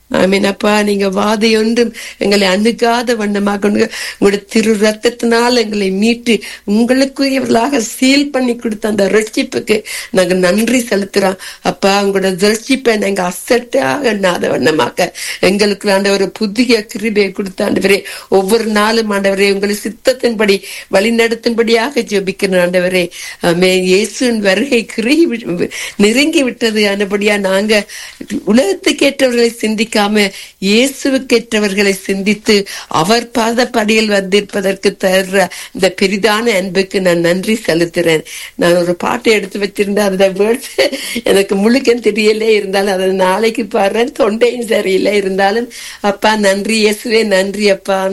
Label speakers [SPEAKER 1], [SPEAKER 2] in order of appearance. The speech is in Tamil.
[SPEAKER 1] ஆமீன் அப்பா நீங்க வாதை ஒன்றும் எங்களை அணுகாத வண்ணமாக உங்களுடைய திரு ரத்தத்தினால் எங்களை மீட்டு உங்களுக்குரியவர்களாக சீல் பண்ணி கொடுத்த அந்த ரட்சிப்புக்கு நாங்க நன்றி செலுத்துறோம் அப்பா உங்களோட ரட்சிப்பை நாங்க அசட்டாக எண்ணாத வண்ணமாக எங்களுக்கு ஆண்டவர் புதிய கிருபையை கொடுத்த ஆண்டவரே ஒவ்வொரு நாளும் ஆண்டவரே உங்களை சித்தத்தின்படி வழி நடத்தும்படியாக ஜெபிக்கிறேன் ஆண்டவரே ஆமே இயேசுவின் வருகை கிருகி வி- நெருங்கி விட்டது ஆனபடியா நாங்க உலகத்துக்கேற்றவர்களை சிந்திக்காம இயேசுவுக்கேற்றவர்களை சிந்தித்து அவர் பாதப்படியில் வந்திருப்பதற்கு தர்ற இந்த பெரிதான அன்புக்கு நான் நன்றி செலுத்துறேன் நான் ஒரு பாட்டை எடுத்து வச்சிருந்தேன் அந்த வேர்ட்ஸ் எனக்கு முழுக்க தெரியல இருந்தாலும் அதை நாளைக்கு பாடுறேன் தொண்டையும் சரியில்லை இருந்தாலும் அப்பா நன்றி இயேசுவே நன்றி அப்பா